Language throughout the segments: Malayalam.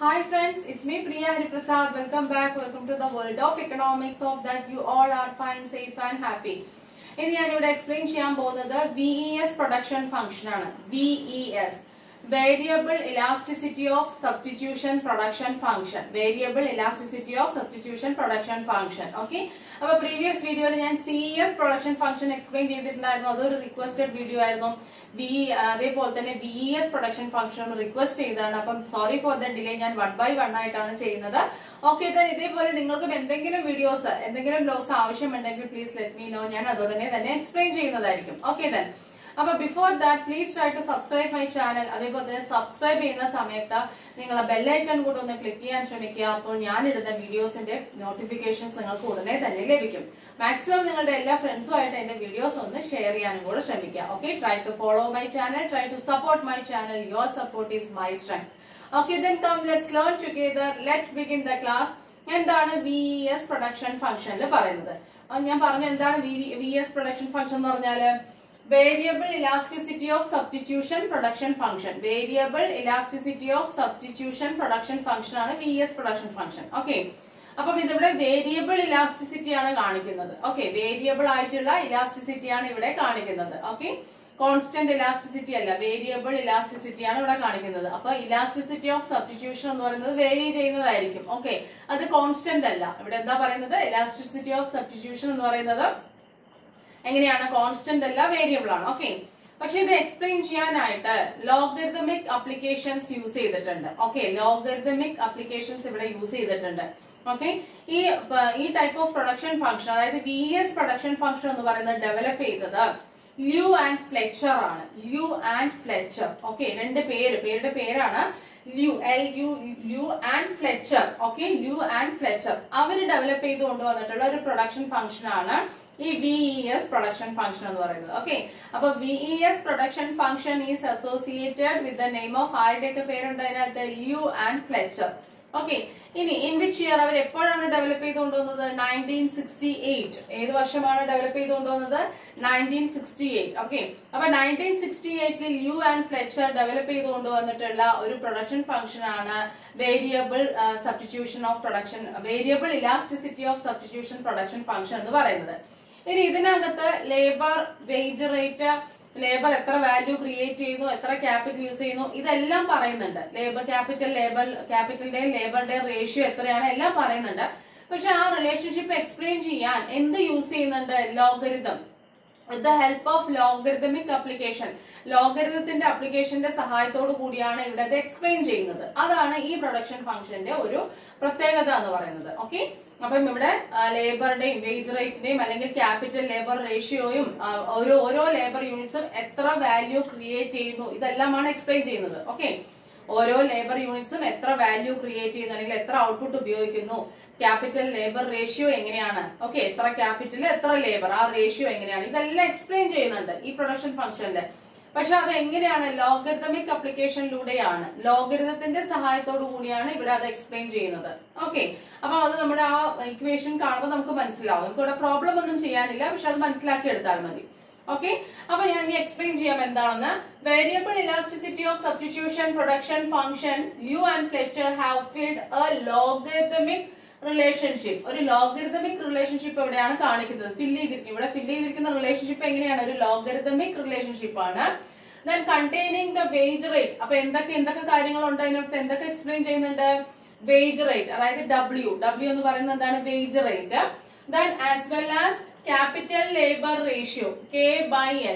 Hi friends, it's me Priya Hariprasad. Welcome back. Welcome to the world of economics. Hope that you all are fine, safe and happy. ഇനി ഞാനിവിടെ എക്സ്പ്ലെയിൻ ചെയ്യാൻ പോകുന്നത് V E S production function ആണ് V E S variable elasticity of substitution production function variable elasticity of substitution production function okay അപ്പൊ പ്രീവിയസ് വീഡിയോയിൽ ഞാൻ C S production function explain ചെയ്തിട്ടുണ്ടായിരുന്നു അതൊരു റിക്വസ്റ്റഡ് വീഡിയോ ആയിരുന്നു വി അതേപോലെ തന്നെ V S production function request ചെയ്തതാണ് അപ്പം സോറി ഫോർ ദ ഡിലേ ഞാൻ വൺ ബൈ വൺ ആയിട്ടാണ് ചെയ്യുന്നത് ഓക്കെ ദൻ ഇതേപോലെ നിങ്ങൾക്കും എന്തെങ്കിലും വീഡിയോസ് എന്തെങ്കിലും ലോസ് ആവശ്യമുണ്ടെങ്കിൽ പ്ലീസ് ലെറ്റ് മീ നോ ഞാൻ അതുടനെ തന്നെ എക്സ്പ്ലെയിൻ ചെയ്യുന്നതായിരിക്കും ഓക്കെ ദൻ അപ്പൊ before that please try to subscribe my channel അതേപോലെ തന്നെ സബ്സ്ക്രൈബ് ചെയ്യുന്ന സമയത്ത് നിങ്ങൾ ബെല്ലൈക്കൺ കൂടെ ഒന്ന് ക്ലിക്ക് ചെയ്യാൻ ശ്രമിക്കുക അപ്പോൾ ഞാനിടുന്ന വീഡിയോസിന്റെ നോട്ടിഫിക്കേഷൻസ് നിങ്ങൾക്ക് ഉടനെ തന്നെ ലഭിക്കും മാക്സിമം നിങ്ങളുടെ എല്ലാ ഫ്രണ്ട്സുമായിട്ട് എന്റെ വീഡിയോസ് ഒന്ന് ഷെയർ ചെയ്യാനും കൂടെ ശ്രമിക്കുക okay try to follow my channel try to support my channel your support is my strength okay then come let's learn together let's begin the class എന്താണ് വി എസ് പ്രൊഡക്ഷൻ ഫംഗ്ഷനിൽ പറയുന്നത് അത് ഞാൻ പറഞ്ഞു എന്താണ് വി എസ് പ്രൊഡക്ഷൻ ഫംഗ്ഷൻ എന്ന് പറഞ്ഞാല് variable elasticity of substitution production function variable elasticity of substitution production function ആണ് V S production function okay അപ്പം ഇതിവിടെ വേരിയബിൾ ഇലാസ്റ്റിസിറ്റി ആണ് കാണിക്കുന്നത് ഓക്കെ വേരിയബിൾ ആയിട്ടുള്ള ഇലാസ്റ്റിസിറ്റി ആണ് ഇവിടെ കാണിക്കുന്നത് ഓക്കെ കോൺസ്റ്റന്റ് ഇലാസ്റ്റിസിറ്റി അല്ല വേരിയബിൾ ഇലാസ്റ്റിസിറ്റി ആണ് ഇവിടെ കാണിക്കുന്നത് അപ്പൊ ഇലാസ്റ്റിസിറ്റി ഓഫ് സബ്സ്റ്റിറ്റ്യൂഷൻ എന്ന് പറയുന്നത് വേരി ചെയ്യുന്നതായിരിക്കും ഓക്കെ അത് കോൺസ്റ്റന്റ് അല്ല ഇവിടെ എന്താ പറയുന്നത് ഇലാസ്റ്റിസിറ്റി ഓഫ് സബ്സ്റ്റിറ്റ്യൂഷൻ എന്ന് പറയുന്നത് എങ്ങനെയാണ് കോൺസ്റ്റന്റ് അല്ല വേരിയബിൾ ആണ് ഓക്കെ പക്ഷെ ഇത് എക്സ്പ്ലെയിൻ ചെയ്യാനായിട്ട് ലോഗരിതമിക് അപ്ലിക്കേഷൻസ് യൂസ് ചെയ്തിട്ടുണ്ട് ഓക്കെ ലോഗരിതമിക് അപ്ലിക്കേഷൻസ് ഇവിടെ യൂസ് ചെയ്തിട്ടുണ്ട് ഓക്കെ ഈ ഈ ടൈപ്പ് ഓഫ് പ്രൊഡക്ഷൻ ഫംഗ്ഷൻ അതായത് വി എസ് പ്രൊഡക്ഷൻ ഫംഗ്ഷൻ എന്ന് പറയുന്നത് ഡെവലപ്പ് ചെയ്തത് ല്യൂ ആൻഡ് ഫ്ലെച്ചർ ആണ് ല്യൂ ആൻഡ് ഫ്ലെച്ചർ ഓക്കെ രണ്ട് പേര് പേരുടെ പേരാണ് Lu L U Lu and Fletcher okay Lu and Fletcher അവര് ഡെവലപ്പ് ചെയ്ത് കൊണ്ടുവന്നിട്ടുള്ള ഒരു പ്രൊഡക്ഷൻ ഫംഗ്ഷൻ ആണ് ഈ V E S production function എന്ന് പറയുന്നത് ഓക്കെ അപ്പൊ V E S production function is associated with the name of ആരുടെയൊക്കെ പേരുണ്ട് അതിനകത്ത് ല്യൂ ആൻഡ് ഫ്ലെച്ചർ ഓക്കെ ഇനി ഇൻ വിച്ച് ഇയർ അവർ എപ്പോഴാണ് ഡെവലപ്പ് ചെയ്ത് കൊണ്ടുവന്നത് നയൻറ്റീൻ സിക്സ്റ്റി എയ്റ്റ് ഏത് വർഷമാണ് ഡെവലപ്പ് ചെയ്ത് കൊണ്ടുവന്നത് നയൻറ്റീൻ സിക്സ്റ്റി എയ്റ്റ് ഓക്കെ അപ്പൊ നയൻറ്റീൻ സിക്സ്റ്റി എയ്റ്റിൽ യു ആൻഡ് ഫ്ലെച്ചർ ഡെവലപ്പ് ചെയ്ത് കൊണ്ടുവന്നിട്ടുള്ള ഒരു പ്രൊഡക്ഷൻ ഫംഗ്ഷൻ ആണ് variable substitution of production variable elasticity of substitution production function എന്ന് പറയുന്നത് ഇനി ഇതിനകത്ത് ലേബർ വേജ് റേറ്റ് ലേബർ എത്ര വാല്യൂ ക്രിയേറ്റ് ചെയ്യുന്നു എത്ര ക്യാപിറ്റൽ യൂസ് ചെയ്യുന്നു ഇതെല്ലാം പറയുന്നുണ്ട് ലേബർ ക്യാപിറ്റൽ ലേബർ ക്യാപിറ്റലിന്റെയും ലേബറുടെയും റേഷ്യോ എത്രയാണ് എല്ലാം പറയുന്നുണ്ട് പക്ഷെ ആ റിലേഷൻഷിപ്പ് എക്സ്പ്ലെയിൻ ചെയ്യാൻ എന്ത് യൂസ് ചെയ്യുന്നുണ്ട് logarithm with the help of logarithmic application ലോഗരിതത്തിന്റെ അപ്ലിക്കേഷന്റെ സഹായത്തോടു കൂടിയാണ് ഇവിടെ ഇത് എക്സ്പ്ലെയിൻ ചെയ്യുന്നത് അതാണ് ഈ പ്രൊഡക്ഷൻ ഫംഗ്ഷന്റെ ഒരു പ്രത്യേകത എന്ന് പറയുന്നത് ഓക്കെ അപ്പം ഇവിടെ ലേബറുടെയും വേജ് റേറ്റിന്റെയും അല്ലെങ്കിൽ ക്യാപിറ്റൽ ലേബർ റേഷ്യോയും ഓരോ ഓരോ ലേബർ യൂണിറ്റ്സും എത്ര വാല്യൂ ക്രിയേറ്റ് ചെയ്യുന്നു ഇതെല്ലാമാണ് എക്സ്പ്ലെയിൻ ചെയ്യുന്നത് ഓക്കെ ഓരോ ലേബർ യൂണിറ്റ്സും എത്ര വാല്യൂ ക്രിയേറ്റ് ചെയ്യുന്നു അല്ലെങ്കിൽ എത്ര ഔട്ട്പുട്ട് ഉപയോഗിക്കുന്നു ക്യാപിറ്റൽ ലേബർ റേഷ്യോ എങ്ങനെയാണ് ഓക്കെ എത്ര ക്യാപിറ്റൽ എത്ര ലേബർ ആ റേഷ്യോ എങ്ങനെയാണ് ഇതെല്ലാം എക്സ്പ്ലെയിൻ ചെയ്യുന്നുണ്ട് ഈ പ്രൊഡക്ഷൻ ഫംഗ്ഷനില് പക്ഷെ അത് എങ്ങനെയാണ് ലോഗരിതമിക് അപ്ലിക്കേഷനിലൂടെയാണ് ലോഗരിതത്തിന്റെ സഹായത്തോടു കൂടിയാണ് ഇവിടെ അത് എക്സ്പ്ലെയിൻ ചെയ്യുന്നത് ഓക്കെ അപ്പൊ അത് നമ്മുടെ ആ ഇക്വേഷൻ കാണുമ്പോൾ നമുക്ക് മനസ്സിലാവും നമുക്ക് ഇവിടെ പ്രോബ്ലം ഒന്നും ചെയ്യാനില്ല പക്ഷെ അത് മനസ്സിലാക്കി എടുത്താൽ മതി ഓക്കെ അപ്പൊ ഞാൻ ഇനി എക്സ്പ്ലെയിൻ ചെയ്യാം എന്താണെന്ന് variable elasticity of substitution production function Lu and Fletcher have field a logarithmic relationship ഒരു ലോഗരിതമിക് റിലേഷൻഷിപ്പ് എവിടെയാണ് കാണിക്കുന്നത് ഫിൽ ചെയ്തിരിക്കുന്നത് ഇവിടെ ഫിൽ ചെയ്തിരിക്കുന്ന റിലേഷൻഷിപ്പ് എങ്ങനെയാണ് ഒരു ലോഗരിതമിക് റിലേഷൻഷിപ്പ് ആണ് then containing the wage rate അപ്പൊ എന്തൊക്കെ എന്തൊക്കെ കാര്യങ്ങളുണ്ട് അതിനകത്ത് എന്തൊക്കെ എക്സ്പ്ലെയിൻ ചെയ്യുന്നുണ്ട് വേജ് റേറ്റ് അതായത് ഡബ്ല്യു ഡബ്ല്യു എന്ന് പറയുന്നത് എന്താണ് wage rate then as well as capital labour ratio K by L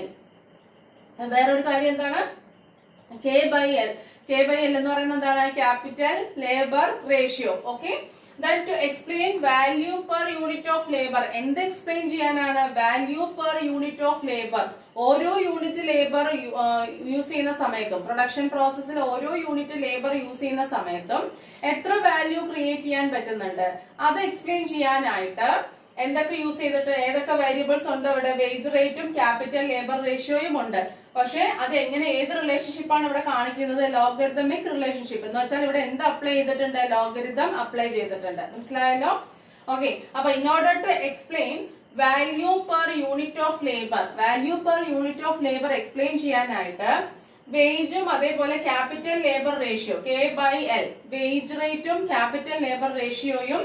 വേറൊരു കാര്യം എന്താണ് K by L K by L എന്ന് പറയുന്നത് എന്താണ് capital labour ratio okay then to explain value per unit of labour എന്ത് എക്സ്പ്ലെയിൻ ചെയ്യാനാണ് value per unit of labour ഓരോ യൂണിറ്റ് ലേബർ യൂസ് ചെയ്യുന്ന സമയത്തും പ്രൊഡക്ഷൻ പ്രോസസ്സിൽ ഓരോ യൂണിറ്റ് ലേബർ യൂസ് ചെയ്യുന്ന സമയത്തും എത്ര വാല്യൂ ക്രിയേറ്റ് ചെയ്യാൻ പറ്റുന്നുണ്ട് അത് എക്സ്പ്ലെയിൻ ചെയ്യാനായിട്ട് എന്തൊക്കെ യൂസ് ചെയ്തിട്ട് ഏതൊക്കെ വേരിയബിൾസ് ഉണ്ട് ഇവിടെ വേജ് റേറ്റും ക്യാപിറ്റൽ ലേബർ റേഷ്യോയും ഉണ്ട് പക്ഷെ അത് എങ്ങനെ ഏത് റിലേഷൻഷിപ്പ് ആണ് ഇവിടെ കാണിക്കുന്നത് ലോഗരിതമിക് റിലേഷൻഷിപ്പ് എന്ന് വെച്ചാൽ ഇവിടെ എന്ത് അപ്ലൈ ചെയ്തിട്ടുണ്ട് ലോഗരിതം അപ്ലൈ ചെയ്തിട്ടുണ്ട് മനസ്സിലായല്ലോ ഓക്കെ അപ്പൊ in order to explain value per unit of labour value per unit of labour explain ചെയ്യാനായിട്ട് വേജും അതേപോലെ capital labour ratio K by L wage റേറ്റും ക്യാപിറ്റൽ ലേബർ റേഷ്യോയും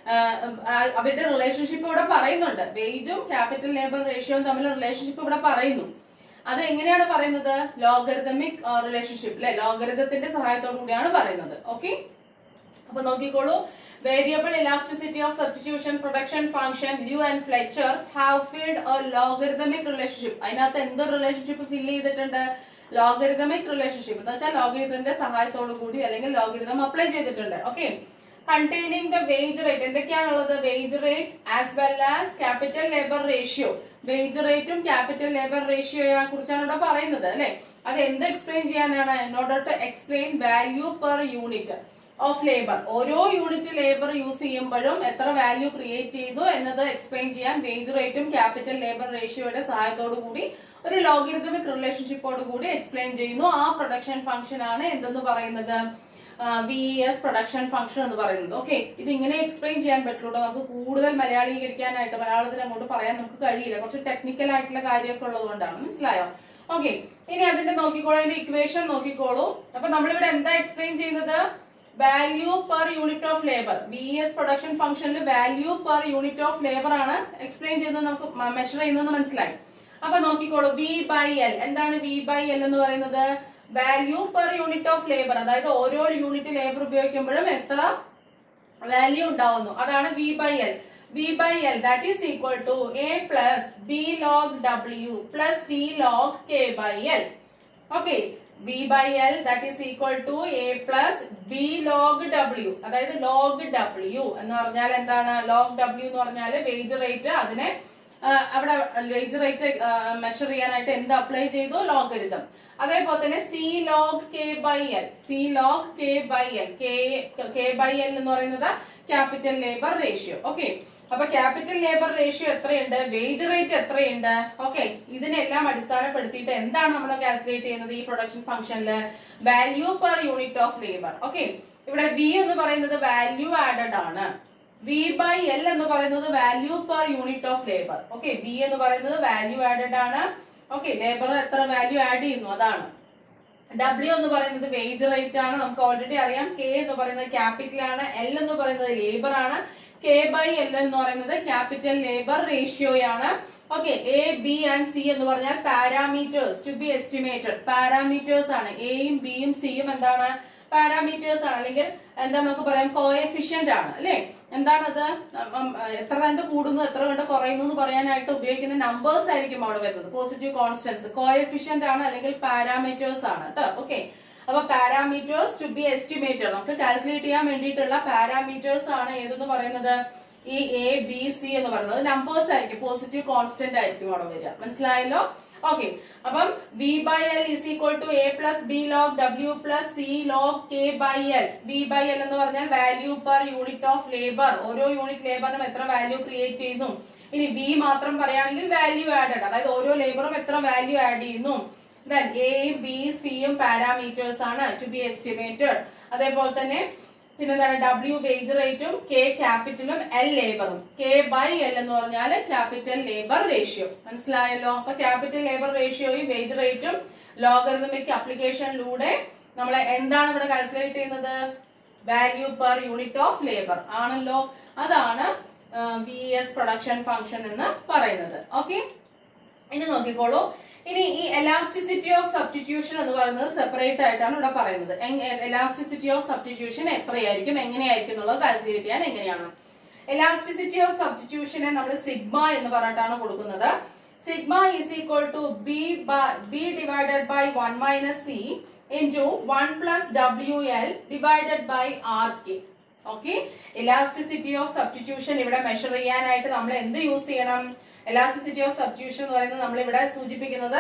അവരുടെ റിലേഷൻഷിപ്പ് ഇവിടെ പറയുന്നുണ്ട് വേജും ക്യാപിറ്റൽ ലേബർ റേഷ്യോയും തമ്മിൽ റിലേഷൻഷിപ്പ് ഇവിടെ പറയുന്നു അത് എങ്ങനെയാണ് പറയുന്നത് ലോഗരിതമിക് റിലേഷൻഷിപ്പ് അല്ലെ ലോഗരിതത്തിന്റെ സഹായത്തോടു കൂടിയാണ് പറയുന്നത് ഓക്കെ അപ്പൊ നോക്കിക്കോളൂ variable elasticity of substitution production function Lu and Fletcher have field a logarithmic relationship അതിനകത്ത് എന്ത് റിലേഷൻഷിപ്പ് ഫിൽ ചെയ്തിട്ടുണ്ട് ലോഗരിതമിക് റിലേഷൻഷിപ്പ് എന്ന് വെച്ചാൽ ലോഗരിതത്തിന്റെ സഹായത്തോടു കൂടി അല്ലെങ്കിൽ ലോഗരിതം അപ്ലൈ ചെയ്തിട്ടുണ്ട് okay containing the wage rate എന്തൊക്കെയാണുള്ളത് wage rate as well as capital labour ratio wage റേറ്റും ക്യാപിറ്റൽ ലേബർ റേഷ്യോയെ കുറിച്ചാണ് ഇവിടെ പറയുന്നത് അല്ലെ അത് എന്ത് എക്സ്പ്ലെയിൻ ചെയ്യാനാണ് in order to explain value per unit of labour ഓരോ യൂണിറ്റ് ലേബർ യൂസ് ചെയ്യുമ്പോഴും എത്ര വാല്യൂ ക്രിയേറ്റ് ചെയ്തു എന്നത് എക്സ്പ്ലെയിൻ ചെയ്യാൻ വേജ് റേറ്റും ക്യാപിറ്റൽ ലേബർ റേഷ്യോയുടെ സഹായത്തോടു കൂടി ഒരു ലോഗരിതമിക് റിലേഷൻഷിപ്പോട് കൂടി എക്സ്പ്ലെയിൻ ചെയ്യുന്നു ആ പ്രൊഡക്ഷൻ ഫംഗ്ഷൻ ആണ് എന്തെന്ന് പറയുന്നത് വി എസ് പ്രൊഡക്ഷൻ ഫംഗ്ഷൻ എന്ന് പറയുന്നത് ഓക്കെ ഇത് ഇങ്ങനെ എക്സ്പ്ലെയിൻ ചെയ്യാൻ പറ്റുള്ളൂ നമുക്ക് കൂടുതൽ മലയാളീകരിക്കാനായിട്ട് മലയാളത്തിൽ അങ്ങോട്ട് പറയാൻ നമുക്ക് കഴിയില്ല കുറച്ച് ടെക്നിക്കൽ ആയിട്ടുള്ള കാര്യമൊക്കെ ഉള്ളതുകൊണ്ടാണ് മനസ്സിലായോ ഓക്കെ ഇനി അതിന്റെ നോക്കിക്കോളൂ അതിന്റെ ഇക്വേഷൻ നോക്കിക്കോളൂ അപ്പൊ നമ്മളിവിടെ എന്താ എക്സ്പ്ലെയിൻ ചെയ്യുന്നത് value per unit of labour B S production ഫംഗ്ഷനിൽ value per unit of labour ആണ് എക്സ്പ്ലെയിൻ ചെയ്യുന്നത് നമുക്ക് മെഷർ ചെയ്യുന്നത് മനസ്സിലായി അപ്പൊ നോക്കിക്കോളൂ വി ബൈ എൽ എന്താണ് വി ബൈ എൽ എന്ന് പറയുന്നത് value per unit of labour അതായത് ഓരോ യൂണിറ്റ് ലേബർ ഉപയോഗിക്കുമ്പോഴും എത്ര വാല്യൂ ഉണ്ടാവുന്നു അതാണ് V by L V by L that is equal to A plus B log W plus C log K by L okay B by L that is equal to A plus B log W അതായത് ലോഗ് ഡബ്ല്യു എന്ന് പറഞ്ഞാൽ എന്താണ് ലോഗ് ഡബ്ല്യു എന്ന് പറഞ്ഞാൽ വേജ് റേറ്റ് അതിനെ ആ, അവിടെ വേജ് റേറ്റ് മെഷർ ചെയ്യാനായിട്ട് എന്ത് അപ്ലൈ ചെയ്തു ലോഗരിതം അതേപോലെ തന്നെ C log K by L C log K by L K by L എന്ന് പറയുന്നത് ക്യാപിറ്റൽ ലേബർ റേഷ്യോ ഓക്കെ അപ്പൊ ക്യാപിറ്റൽ ലേബർ റേഷ്യോ എത്രയുണ്ട് വേജ് റേറ്റ് എത്രയുണ്ട് ഓക്കെ ഇതിനെല്ലാം അടിസ്ഥാനപ്പെടുത്തിയിട്ട് എന്താണ് നമ്മൾ കാൽക്കുലേറ്റ് ചെയ്യുന്നത് ഈ പ്രൊഡക്ഷൻ ഫംഗ്ഷനിൽ value per unit of labour okay ഇവിടെ വി എന്ന് പറയുന്നത് വാല്യൂ ആഡഡ് ആണ് വി ബൈ എൽ എന്ന് പറയുന്നത് value per unit of labour okay V എന്ന് പറയുന്നത് വാല്യൂ ആഡഡ് ആണ് ഓക്കെ ലേബർ എത്ര വാല്യൂ ആഡ് ചെയ്യുന്നു അതാണ് ഡബ്ല്യു എന്ന് പറയുന്നത് വേജ് റേറ്റ് ആണ് നമുക്ക് ഓൾറെഡി അറിയാം കെ എന്ന് പറയുന്നത് ക്യാപിറ്റൽ ആണ് എൽ എന്ന് പറയുന്നത് ലേബർ ആണ് കെ ബൈ എൽ എന്ന് പറയുന്നത് ക്യാപിറ്റൽ ലേബർ റേഷ്യോയാണ് okay A B and C എന്ന് പറഞ്ഞാൽ parameters to be estimated parameters ആണ് എയും ബിയും സിയും എന്താണ് പാരാമീറ്റേഴ്സ് ആണ് അല്ലെങ്കിൽ എന്താ നമുക്ക് പറയാം കോഎഫിഷ്യന്റ് ആണ് അല്ലെ എന്താണത് ഉം, എത്ര കണ്ട് കൂടുന്നു എത്ര കണ്ട് കുറയുന്നു എന്ന് പറയാനായിട്ട് ഉപയോഗിക്കുന്ന നമ്പേഴ്സ് ആയിരിക്കും അവിടെ വരുന്നത് പോസിറ്റീവ് കോൺസ്റ്റൻസ് കോഎഫിഷ്യന്റ് ആണ് അല്ലെങ്കിൽ പാരാമീറ്റേഴ്സ് ആണ് കേട്ടോ ഓക്കെ അപ്പൊ പാരാമീറ്റേഴ്സ് ടു ബി എസ്റ്റിമേറ്റഡ് നമുക്ക് കാൽക്കുലേറ്റ് ചെയ്യാൻ വേണ്ടിയിട്ടുള്ള പാരാമീറ്റേഴ്സ് ആണ് ഏതെന്ന് പറയുന്നത് ഈ എ ബി സി എന്ന് പറയുന്നത് നമ്പേഴ്സ് ആയിരിക്കും പോസിറ്റീവ് കോൺസ്റ്റന്റ് ആയിരിക്കും അവിടെ വരിക മനസ്സിലായല്ലോ ഓക്കെ അപ്പം V by L is equal to A plus B log W plus C log K by L V by L എന്ന് പറഞ്ഞാൽ value per unit of labour ഓരോ യൂണിറ്റ് ലേബറിനും എത്ര വാല്യൂ ക്രിയേറ്റ് ചെയ്യുന്നു ഇനി വി മാത്രം പറയുകയാണെങ്കിൽ വാല്യൂ ആഡഡ് അതായത് ഓരോ ലേബറും എത്ര വാല്യൂ ആഡ് ചെയ്യുന്നു ദെൻ എയും ബി സിയും പാരാമീറ്റേഴ്സ് ആണ് ടു ബി എസ്റ്റിമേറ്റഡ് അതേപോലെ തന്നെ പിന്നെന്താണ് ഡബ്ല്യു വേജ് റേറ്റും കെ ക്യാപിറ്റലും എൽ ലേബറും കെ ബൈ എൽ എന്ന് പറഞ്ഞാൽ ക്യാപിറ്റൽ ലേബർ റേഷ്യോ മനസ്സിലായല്ലോ അപ്പൊ ക്യാപിറ്റൽ ലേബർ റേഷ്യോയും വേജ് റേറ്റും ലോഗറിതമിക് അപ്ലിക്കേഷനിലൂടെ നമ്മൾ എന്താണ് ഇവിടെ കാൽക്കുലേറ്റ് ചെയ്യുന്നത് value per unit of labour ആണല്ലോ അതാണ് വി എസ് പ്രൊഡക്ഷൻ ഫംഗ്ഷൻ എന്ന് പറയുന്നത് ഓക്കെ ഇനി നോക്കിക്കോളൂ ഇനി ഈ എലാസ്റ്റിസിറ്റി ഓഫ് സബ്സ്റ്റിറ്റ്യൂഷൻ എന്ന് പറയുന്നത് സെപ്പറേറ്റ് ആയിട്ടാണ് ഇവിടെ പറയുന്നത് എലാസ്റ്റിസിറ്റി ഓഫ് സബ്സ്റ്റിറ്റ്യൂഷൻ എത്രയായിരിക്കും എങ്ങനെയായിരിക്കും എന്നുള്ളത് കാൽക്കുലേറ്റ് ചെയ്യാൻ എങ്ങനെയാണ് എലാസ്റ്റിസിറ്റി ഓഫ് സബ്സ്റ്റിറ്റ്യൂഷനെ നമ്മൾ സിഗ്മ എന്ന് പറഞ്ഞിട്ടാണ് കൊടുക്കുന്നത് sigma is equal to B B divided by one minus C into one plus W L divided by R K okay elasticity of substitution ഇവിടെ മെഷർ ചെയ്യാനായിട്ട് നമ്മൾ എന്ത് യൂസ് ചെയ്യണം എലാസ്റ്റിസിറ്റി ഓഫ് സബ്സ്റ്റിറ്റ്യൂഷൻ എന്ന് പറയുന്നത് നമ്മൾ ഇവിടെ സൂചിപ്പിക്കുന്നത്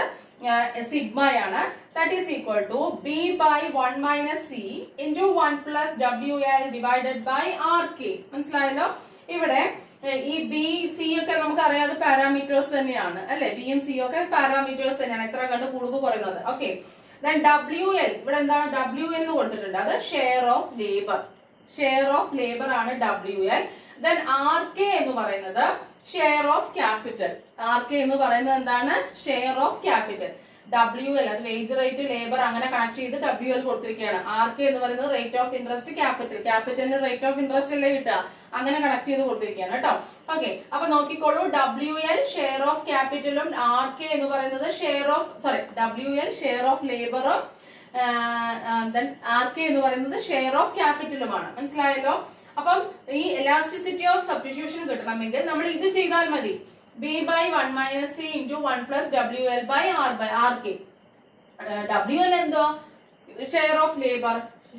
സിഗ്മയാണ് that is equal to B by one minus C into one plus W L divided by R K മനസ്സിലായല്ലോ ഇവിടെ ഏഹ്, ഈ ബി സി ഒക്കെ നമുക്ക് അറിയാതെ പാരാമീറ്റേഴ്സ് തന്നെയാണ് അല്ലെ ബിയും സി ഒക്കെ പാരാമീറ്റേഴ്സ് തന്നെയാണ് എത്ര കണ്ട് കൂടുതൽ കുറയുന്നത് ഓക്കെ ദെൻ ഡബ്ല്യു എൽ ഇവിടെ എന്താണ് ഡബ്ല്യു എന്ന് കൊടുത്തിട്ടുണ്ട് അത് share of labour share of labour ആണ് W L then R K എന്ന് പറയുന്നത് share of capital R K എന്ന് പറയുന്നത് എന്താണ് share of capital W L അത് വേജ് റേറ്റ് ലേബർ അങ്ങനെ കണക്ട് ചെയ്ത് ഡബ്ല്യു എൽ കൊടുത്തിരിക്കുകയാണ് ആർ കെ എന്ന് പറയുന്നത് റേറ്റ് ഓഫ് ഇൻട്രസ്റ്റ് ക്യാപിറ്റൽ ക്യാപിറ്റലിന് റേറ്റ് ഓഫ് ഇൻട്രസ്റ്റ് അല്ലേ കിട്ടുക അങ്ങനെ കണക്ട് ചെയ്ത് കൊടുത്തിരിക്കുകയാണ് കേട്ടോ ഓക്കെ അപ്പൊ നോക്കിക്കോളൂ ഡബ്ല്യു എൽ ഷെയർ ഓഫ് ക്യാപിറ്റലും ആർ കെ എന്ന് പറയുന്നത് share of sorry W L share of ലേബറും ആർ കെ എന്ന് പറയുന്നത് ഷെയർ ഓഫ് ക്യാപിറ്റലുമാണ് മനസ്സിലായല്ലോ അപ്പം ഈ എലാസ്റ്റിസിറ്റി ഓഫ് സബ്സ്റ്റിറ്റ്യൂഷൻ കിട്ടണമെങ്കിൽ നമ്മൾ ഇത് ചെയ്താൽ മതി B by one minus C into one plus W L by R by R K W L എന്തോ share of labour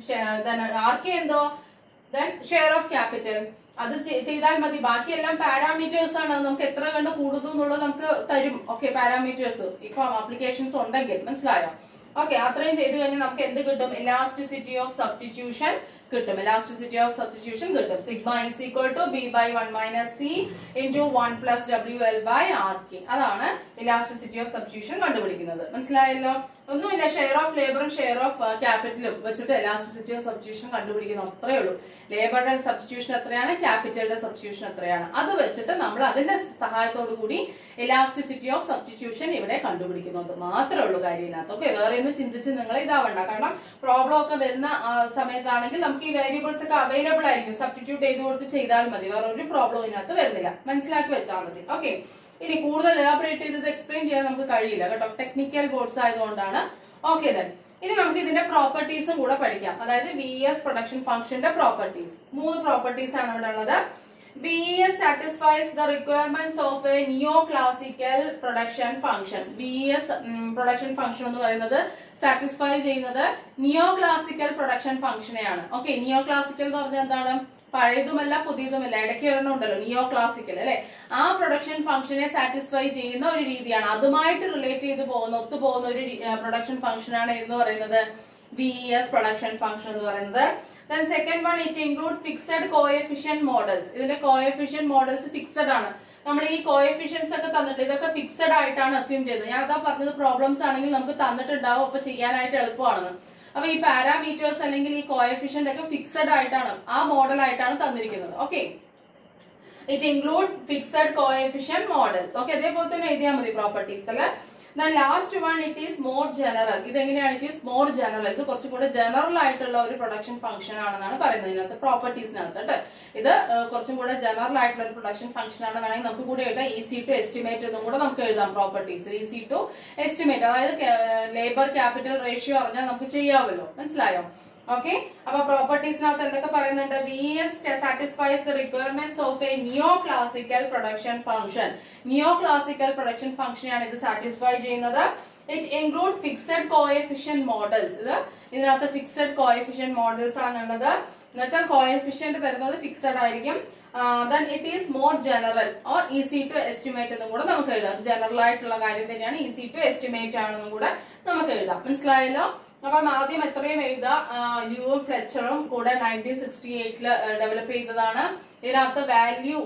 R K എന്തോ ദെൻ ഷെയർ ഓഫ് ക്യാപിറ്റൽ അത് ചെ- ചെയ്താൽ മതി ബാക്കിയെല്ലാം പാരാമീറ്റേഴ്സ് ആണ് അത് നമുക്ക് എത്ര കണ്ട് കൂടുന്നു എന്നുള്ളത് നമുക്ക് തരും ഓക്കെ പാരാമീറ്റേഴ്സ് ഇപ്പൊ ആപ്ലിക്കേഷൻസ് ഉണ്ടെങ്കിൽ മനസ്സിലായോ ഓക്കെ അത്രയും ചെയ്ത് കഴിഞ്ഞാൽ നമുക്ക് എന്ത് കിട്ടും എലാസ്റ്റിസിറ്റി ഓഫ് സബ്സ്റ്റിറ്റ്യൂഷൻ കിട്ടും എലാസ്റ്റിസിറ്റി ഓഫ് സബ്സ്റ്റിറ്റ്യൂഷൻ കിട്ടും sigma is equal to B by one minus C into one plus W L by R K അതാണ് എലാസ്റ്റിസിറ്റി ഓഫ് സബ്സ്റ്റിറ്റ്യൂഷൻ കണ്ടുപിടിക്കുന്നത് മനസ്സിലായല്ലോ ഒന്നുമില്ല ഷെയർ ഓഫ് ലേബറും ഷെയർ ഓഫ് ക്യാപിറ്റലും വെച്ചിട്ട് എലാസ്റ്റിസിറ്റി ഓഫ് സബ്സ്റ്റിറ്റ്യൂഷൻ കണ്ടുപിടിക്കുന്നു അത്രേ ഉള്ളൂ ലേബറുടെ സബ്സ്റ്റിറ്റ്യൂഷൻ എത്രയാണ് ക്യാപിറ്റലിന്റെ സബ്സ്റ്റിറ്റ്യൂഷൻ എത്രയാണ് അത് വെച്ചിട്ട് നമ്മൾ അതിന്റെ സഹായത്തോടു കൂടി എലാസ്റ്റിസിറ്റി ഓഫ് സബ്സ്റ്റിറ്റ്യൂഷൻ ഇവിടെ കണ്ടുപിടിക്കുന്നത് മാത്രമേ ഉള്ളൂ കാര്യം ഇതിനകത്ത് ഓക്കെ വേറെ ഒന്നും ചിന്തിച്ച് നിങ്ങൾ ഇതാവണ്ട കാരണം പ്രോബ്ലം ഒക്കെ വരുന്ന ആ, സമയത്താണെങ്കിൽ നമുക്ക് ഈ വേരിയബിൾസ് ഒക്കെ അവൈലബിൾ ആയിരിക്കും സബ്സ്റ്റിറ്റ്യൂട്ട് ചെയ്ത് കൊടുത്ത് ചെയ്താൽ മതി വേറെ ഒരു പ്രോബ്ലം ഇതിനകത്ത് വരുന്നില്ല മനസ്സിലാക്കി വെച്ചാൽ മതി ഓക്കെ ഇനി കൂടുതൽ എലാബറേറ്റ് ചെയ്തത് എക്സ്പ്ലെയിൻ ചെയ്യാൻ നമുക്ക് കഴിയില്ല കേട്ടോ ടെക്നിക്കൽ ബോർഡ്സ് ആയതുകൊണ്ടാണ് ഓക്കെ ദെൻ ഇനി നമുക്ക് ഇതിന്റെ പ്രോപ്പർട്ടീസും കൂടെ പഠിക്കാം അതായത് വി എസ് പ്രൊഡക്ഷൻ ഫംഗ്ഷന്റെ പ്രോപ്പർട്ടീസ് മൂന്ന് പ്രോപ്പർട്ടീസ് ആണ് ഇവിടെ ഉള്ളത് V S satisfies the requirements of a neoclassical production function V S production function എന്ന് പറയുന്നത് സാറ്റിസ്ഫൈ ചെയ്യുന്നത് നിയോ ക്ലാസിക്കൽ പ്രൊഡക്ഷൻ ഫംഗ്ഷനെയാണ് ഓക്കെ നിയോ ക്ലാസിക്കൽ എന്ന് പറഞ്ഞാൽ എന്താണ് പഴയതുമല്ല പുതിയതുമല്ല ഇടയ്ക്ക് ഒരെണ്ണം ഉണ്ടല്ലോ നിയോ ക്ലാസിക്കൽ അല്ലെ ആ പ്രൊഡക്ഷൻ ഫംഗ്ഷനെ സാറ്റിസ്ഫൈ ചെയ്യുന്ന ഒരു രീതിയാണ് അതുമായിട്ട് റിലേറ്റ് ചെയ്ത് പോകുന്ന ഒത്തുപോകുന്ന ഒരു പ്രൊഡക്ഷൻ ഫംഗ്ഷൻ ആണ് എന്ന് പറയുന്നത് വി എസ് പ്രൊഡക്ഷൻ ഫംഗ്ഷൻ എന്ന് പറയുന്നത് then second one it include fixed coefficient models ഇതിന്റെ കോഎഫിഷ്യൻ മോഡൽസ് ഫിക്സഡ് ആണ് നമ്മൾ ഈ കോഎഫിഷ്യൻസ് ഒക്കെ തന്നിട്ട് ഇതൊക്കെ ഫിക്സഡ് ആയിട്ടാണ് അസ്യൂം ചെയ്തത് ഞാൻ അതാ പറഞ്ഞത് പ്രോബ്ലംസ് ആണെങ്കിൽ നമുക്ക് തന്നിട്ടുണ്ടാവും അപ്പൊ ചെയ്യാനായിട്ട് എളുപ്പമാണെന്ന് അപ്പൊ ഈ പാരാമീറ്റേഴ്സ് അല്ലെങ്കിൽ ഈ കോഎഫിഷ്യന്റ് ഒക്കെ ഫിക്സഡ് ആയിട്ടാണ് ആ മോഡൽ ആയിട്ടാണ് തന്നിരിക്കുന്നത് okay it include fixed coefficient models okay അതേപോലെ തന്നെ എഴുതിയാൽ മതി പ്രോപ്പർട്ടീസ് അല്ലെ last one it is more general ഇത് എങ്ങനെയാണ് ഇറ്റ് ഈസ് മോർ ജനറൽ ഇത് കുറച്ചും കൂടെ ജനറൽ ആയിട്ടുള്ള ഒരു പ്രൊഡക്ഷൻ ഫംഗ്ഷൻ ആണെന്നാണ് പറയുന്നത് ഇതിനകത്ത് പ്രോപ്പർട്ടീസിനകത്ത് കേട്ടോ ഇത് ഏഹ്, കുറച്ചും കൂടെ ജനറൽ ആയിട്ടുള്ള ഒരു പ്രൊഡക്ഷൻ ഫംഗ്ഷൻ ആണ് വേണമെങ്കിൽ നമുക്ക് കൂടെ എഴുതാം ഈസി ടു എസ്റ്റിമേറ്റ് എന്നും കൂടെ നമുക്ക് എഴുതാം പ്രോപ്പർട്ടീസ് ഈസി ടു എസ്റ്റിമേറ്റ് അതായത് ലേബർ ക്യാപിറ്റൽ റേഷ്യോ അറിഞ്ഞാൽ നമുക്ക് ചെയ്യാമല്ലോ മനസ്സിലായോ ഓക്കെ അപ്പൊ പ്രോപ്പർട്ടീസിനകത്ത് എന്തൊക്കെ പറയുന്നുണ്ട് V S satisfies the requirements of a neoclassical production function neoclassical production ഫംഗ്ഷനെയാണ് ഇത് സാറ്റിസ്ഫൈ ചെയ്യുന്നത് it include fixed coefficient models ഇത് ഇതിനകത്ത് ഫിക്സഡ് കോഎഫിഷ്യൻ മോഡൽസ് ആണുള്ളത് എന്ന് വെച്ചാൽ കോഎഫിഷ്യന്റ് തരുന്നത് ഫിക്സഡ് ആയിരിക്കും then it is more general or easy to estimate എന്നും കൂടെ നമുക്ക് എഴുതാം ജനറൽ ആയിട്ടുള്ള കാര്യം തന്നെയാണ് ഈസി ടു എസ്റ്റിമേറ്റ് ആണെന്നും കൂടെ നമുക്ക് എഴുതാം മനസ്സിലായല്ലോ അപ്പം ആദ്യം എത്രയും എഴുതാം ലിയോ ഫ്ലെച്ചറും കൂടെ നയൻറ്റീൻ സിക്സ്റ്റി എയ്റ്റില് ഡെവലപ്പ് ചെയ്തതാണ് ഇതിനകത്ത് value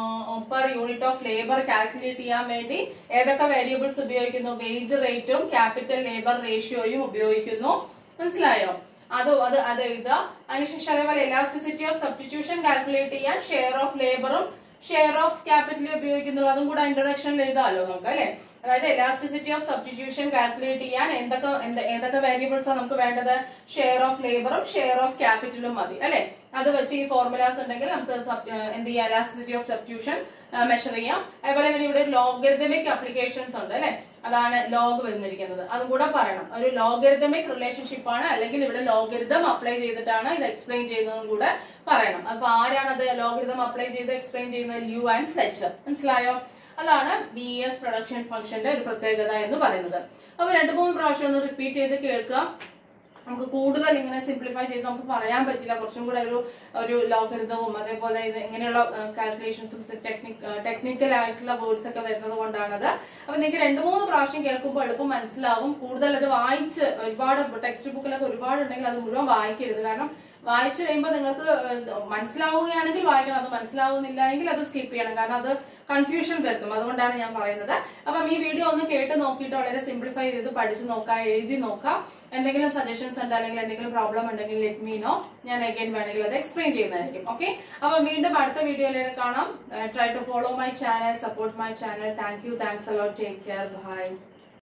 per unit of labour calculate ചെയ്യാൻ വേണ്ടി ഏതൊക്കെ വേരിയബിൾസ് ഉപയോഗിക്കുന്നു വേജ് റേറ്റും ക്യാപിറ്റൽ ലേബർ റേഷ്യോയും ഉപയോഗിക്കുന്നു മനസ്സിലായോ അത് അത് അത് എഴുതുക അതിനുശേഷം അതേപോലെ എലാസ്റ്റിസിറ്റി ഓഫ് സബ്സ്റ്റിറ്റ്യൂഷൻ കാൽക്കുലേറ്റ് ചെയ്യാൻ ഷെയർ ഓഫ് ലേബറും ഷെയർ ഓഫ് ക്യാപിറ്റൽ ഉപയോഗിക്കുന്നുള്ളൂ അതും കൂടെ ഇൻട്രൊഡക്ഷനിൽ എഴുതാമല്ലോ നമുക്ക് അല്ലെ അതായത് എലാസ്റ്റിസിറ്റി ഓഫ് സബ്സ്റ്റിറ്റ്യൂഷൻ കാൽക്കുലേറ്റ് ചെയ്യാൻ എന്തൊക്കെ എന്ത- ഏതൊക്കെ വേരിയബിൾസ് ആണ് നമുക്ക് വേണ്ടത് ഷെയർ ഓഫ് ലേബറും ഷെയർ ഓഫ് ക്യാപിറ്റലും മതി അല്ലെ അത് വെച്ച് ഈ ഫോർമുലാസ് ഉണ്ടെങ്കിൽ നമുക്ക് sub- ഏഹ് എന്ത് ചെയ്യാം എലാസ്റ്റിസിറ്റി ഓഫ് സബ്സ്റ്റിറ്റ്യൂഷൻ മെഷർ ചെയ്യാം അതുപോലെ പിന്നെ ഇവിടെ ലോഗരിതമിക് അപ്ലിക്കേഷൻസ് ഉണ്ട് അല്ലെ അതാണ് ലോഗ് വന്നിരിക്കുന്നത് അതും കൂടെ പറയണം ഒരു ലോഗരിതമിക് റിലേഷൻഷിപ്പ് ആണ് അല്ലെങ്കിൽ ഇവിടെ ലോഗരിതം അപ്ലൈ ചെയ്തിട്ടാണ് ഇത് എക്സ്പ്ലെയിൻ ചെയ്യുന്നതും കൂടെ പറയണം അപ്പൊ ആരാണത് ലോഗരിതം അപ്ലൈ ചെയ്ത് എക്സ്പ്ലെയിൻ ചെയ്യുന്നത് ല്യൂ ആൻഡ് ഫ്ലെച്ചർ മനസ്സിലായോ അതാണ് ബി എസ് പ്രൊഡക്ഷൻ ഫംഗ്ഷന്റെ ഒരു പ്രത്യേകത എന്ന് പറയുന്നത് അപ്പൊ രണ്ടു മൂന്ന് പ്രാവശ്യം ഒന്ന് റിപ്പീറ്റ് ചെയ്ത് കേൾക്കുക നമുക്ക് കൂടുതൽ ഇങ്ങനെ സിംപ്ലിഫൈ ചെയ്ത് നമുക്ക് പറയാൻ പറ്റില്ല കുറച്ചും കൂടെ ഒരു ഒരു ലോഗരിതവും അതേപോലെ ഇത് ഇങ്ങനെയുള്ള കാൽക്കുലേഷൻസും ടെക്നിക് ടെക്നിക്കൽ ആയിട്ടുള്ള വേർഡ്സ് ഒക്കെ വരുന്നത് കൊണ്ടാണത് അപ്പൊ നിങ്ങൾക്ക് രണ്ട് മൂന്ന് പ്രാവശ്യം കേൾക്കുമ്പോൾ എളുപ്പം മനസ്സിലാവും കൂടുതൽ അത് വായിച്ച് ഒരുപാട് ടെക്സ്റ്റ് ബുക്കിലൊക്കെ ഒരുപാട് ഉണ്ടെങ്കിൽ അത് മുഴുവൻ വായിക്കരുത് കാരണം വായിച്ചു കഴിയുമ്പോൾ നിങ്ങൾക്ക് ഏഹ്, മനസ്സിലാവുകയാണെങ്കിൽ വായിക്കണം അത് മനസ്സിലാവുന്നില്ല എങ്കിൽ അത് സ്കിപ്പ് ചെയ്യണം കാരണം അത് കൺഫ്യൂഷൻ വരുത്തും അതുകൊണ്ടാണ് ഞാൻ പറയുന്നത് അപ്പം ഈ വീഡിയോ ഒന്ന് കേട്ട് നോക്കിയിട്ട് വളരെ സിംപ്ലിഫൈ ചെയ്ത് പഠിച്ചു നോക്കാം എഴുതി നോക്കാം എന്തെങ്കിലും സജഷൻസ് ഉണ്ട് അല്ലെങ്കിൽ എന്തെങ്കിലും പ്രോബ്ലം ഉണ്ടെങ്കിൽ ലെറ്റ് മീ നോ ഞാൻ അഗൈൻ വേണമെങ്കിൽ അത് എക്സ്പ്ലെയിൻ ചെയ്യുന്നതായിരിക്കും ഓക്കെ അപ്പൊ വീണ്ടും അടുത്ത വീഡിയോയിലേക്ക് കാണാം try to follow my channel support my channel thank you thanks a lot take care by